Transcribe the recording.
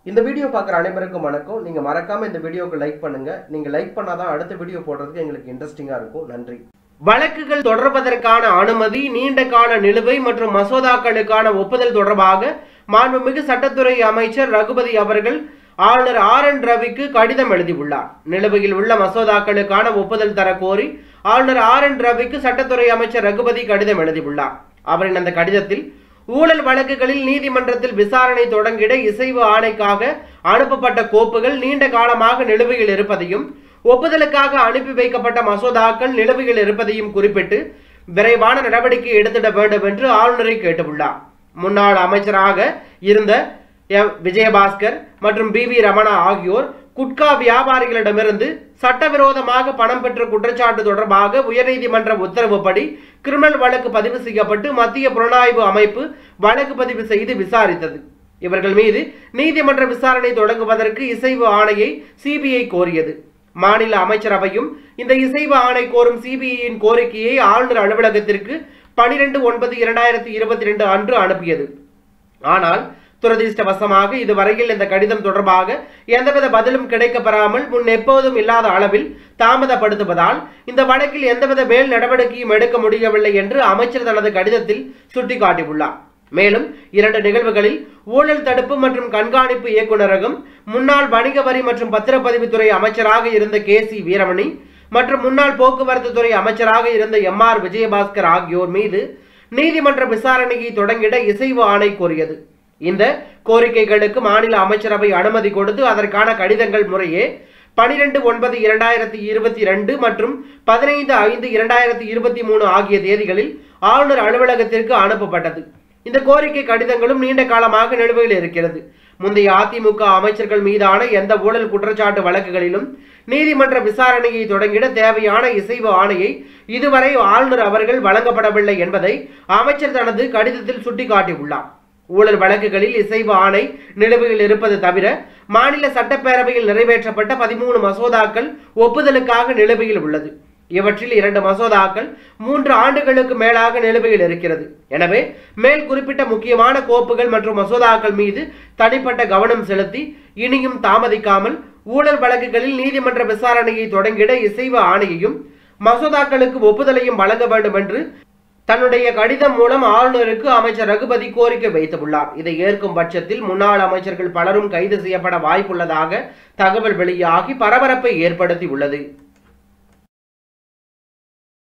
இந்த வீடியோ பார்க்குற அனைவருக்கும் வணக்கம் நீங்க மறக்காம இந்த வீடியோக்கு லைக் பண்ணுங்க நீங்க லைக் பண்ணாதான் அடுத்த வீடியோ போடுறதுக்கு எங்களுக்கு இன்ட்ரெஸ்டிங்கா இருக்கும் நன்றி வழக்குகள் தொடர்வதற்கான அனுமதி நீண்ட கால நிலுவை மற்றும் மசோதாக்களுக்கான ஒப்புதல் தொடர்பாக மாண்புமிகு சட்டத்துறை அமைச்சர் ரகுபதி அவர்கள் ஆளுநர் ஆர் என் ரவிக்கு கடிதம் எழுதியுள்ளார் நிலுவையில் உள்ள மசோதாக்களுக்கான ஒப்புதல் தர கோரி ஆளுநர் ஆர் என் ரவிக்கு சட்டத்துறை அமைச்சர் ரகுபதி கடிதம் எழுதியுள்ளார் அவரின் அந்த கடிதத்தில் ஊழல் வழக்குகளில் நீதிமன்றத்தில் விசாரணை தொடங்கிட இசைவு ஆணைக்காக அனுப்பப்பட்ட கோப்புகள் நீண்ட காலமாக நிலுவையில் இருப்பதையும் ஒப்புதலுக்காக அனுப்பி வைக்கப்பட்ட மசோதாக்கள் நிலுவையில் இருப்பதையும் குறிப்பிட்டு விரைவான நடவடிக்கை எடுத்திட வேண்டும் என்று ஆளுநரை கேட்டுள்ளார் முன்னாள் அமைச்சராக இருந்த எம். விஜயபாஸ்கர் மற்றும் பி வி ரமணா ஆகியோர் குட்கா வியாபாரிகளிடமிருந்து சட்டவிரோதமாக பணம் பெற்ற குற்றச்சாட்டு தொடர்பாக உயர்நீதிமன்ற உத்தரவுப்படி கிரிமினல் வழக்கு பதிவு செய்யப்பட்டு மத்திய புலனாய்வு அமைப்பு வழக்கு பதிவு செய்து விசாரித்தது இவர்கள் மீது நீதிமன்ற விசாரணை தொடங்குவதற்கு இசைவு ஆணையை சிபிஐ கோரியது மாநில அமைச்சரவையும் இந்த இசைவு ஆணை கோரும் சிபிஐயின் கோரிக்கையை ஆளுநர் அலுவலகத்திற்கு பனிரெண்டு ஒன்பது இரண்டாயிரத்தி இருபத்தி ரெண்டு அன்று அனுப்பியது ஆனால் துரதிர்ஷ்டவசமாக இதுவரையில் இந்த கடிதம் தொடர்பாக எந்தவித பதிலும் கிடைக்கப்பெறாமல் முன் எப்போதும் இல்லாத அளவில் தாமதப்படுத்துவதால் இந்த வழக்கில் எந்தவித மேல் நடவடிக்கையும் எடுக்க முடியவில்லை என்று அமைச்சர் தனது கடிதத்தில் சுட்டிக்காட்டியுள்ளார் மேலும் இரண்டு நிகழ்வுகளில் ஊழல் தடுப்பு மற்றும் கண்காணிப்பு இயக்குநரகம் முன்னாள் வணிக வரி மற்றும் பத்திரப்பதிவுத்துறை அமைச்சராக இருந்த கே சி வீரமணி மற்றும் முன்னாள் போக்குவரத்து துறை அமைச்சராக இருந்த எம் ஆர் விஜயபாஸ்கர் ஆகியோர் மீது நீதிமன்ற விசாரணையை தொடங்கிட இசைவு ஆணை கோரியது இந்த கோரிக்கைகளுக்கு மாநில அமைச்சரவை அனுமதி கொடுத்து அதற்கான கடிதங்கள் முறையே பனிரெண்டு ஒன்பது இரண்டாயிரத்தி இருபத்தி ரெண்டு மற்றும் பதினைந்து ஐந்து இரண்டாயிரத்தி இருபத்தி மூணு ஆகிய தேதிகளில் ஆளுநர் அலுவலகத்திற்கு அனுப்பப்பட்டது இந்த கோரிக்கை கடிதங்களும் நீண்ட காலமாக நிலுவையில் இருக்கிறது முந்தைய அதிமுக அமைச்சர்கள் மீதான எந்த ஊழல் குற்றச்சாட்டு வழக்குகளிலும் நீதிமன்ற விசாரணையை தொடங்கிட தேவையான இசைவு ஆணையை இதுவரை ஆளுநர் அவர்கள் வழங்கப்படவில்லை என்பதை அமைச்சர் தனது கடிதத்தில் சுட்டிக்காட்டியுள்ளார் ஊழல் வழக்குகளில் இசைவு ஆணை நிலுவையில் இருப்பது தவிர மாநில சட்டப்பேரவையில் நிறைவேற்றப்பட்ட பதிமூணு மசோதாக்கள் ஒப்புதலுக்காக நிலுவையில் உள்ளது இவற்றில் இரண்டு மசோதாக்கள் மூன்று ஆண்டுகளுக்கு மேலாக நிலுவையில் இருக்கிறது எனவே மேல் குறிப்பிட்ட முக்கியமான கோப்புகள் மற்றும் மசோதாக்கள் மீது தனிப்பட்ட கவனம் செலுத்தி இனியும் தாமதிக்காமல் ஊழல் வழக்குகளில் நீதிமன்ற விசாரணையை தொடங்கிட இசைவு ஆணையையும் மசோதாக்களுக்கு ஒப்புதலையும் வழங்க வேண்டும் என்று தன்னுடைய கடிதம் மூலம் ஆளுநருக்கு அமைச்சர் ரகுபதி கோரிக்கை வைத்துள்ளார் இதை ஏற்கும் பட்சத்தில் முன்னாள் அமைச்சர்கள் பலரும் கைது செய்யப்பட வாய்ப்புள்ளதாக தகவல் வெளியாகி பரபரப்பை ஏற்படுத்தி உள்ளது